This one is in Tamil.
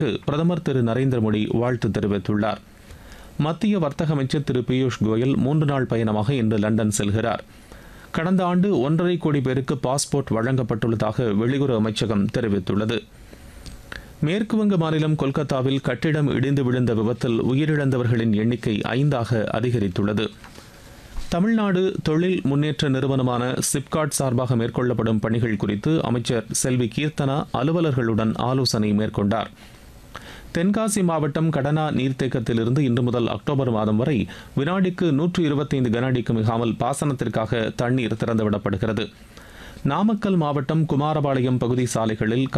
பிரதமர் திரு நரேந்திர மோடி வாழ்த்து தெரிவித்துள்ளார் மத்திய வர்த்தக அமைச்சர் திரு பியூஷ் கோயல் மூன்று நாள் பயணமாக இன்று லண்டன் செல்கிறார் கடந்த ஆண்டு ஒன்றரை கோடி பேருக்கு பாஸ்போர்ட் வழங்கப்பட்டுள்ளதாக வெளியுறவு அமைச்சகம் தெரிவித்துள்ளது மேற்குவங்க மாநிலம் கொல்கத்தாவில் கட்டிடம் இடிந்து விழுந்த விபத்தில் உயிரிழந்தவர்களின் எண்ணிக்கை ஐந்தாக அதிகரித்துள்ளது தமிழ்நாடு தொழில் முன்னேற்ற நிறுவனமான சிப்காட் சார்பாக மேற்கொள்ளப்படும் பணிகள் குறித்து அமைச்சர் செல்வி கீர்த்தனா அலுவலர்களுடன் ஆலோசனை மேற்கொண்டார் தென்காசி மாவட்டம் கடனா நீர்த்தேக்கத்திலிருந்து இன்று முதல் அக்டோபர் மாதம் வரை வினாடிக்கு நூற்று இருபத்தைந்து கனஅடிக்கு மிகாமல் பாசனத்திற்காக தண்ணீர் திறந்துவிடப்படுகிறது நாமக்கல் மாவட்டம் குமாரபாளையம் பகுதி சாலைகளில்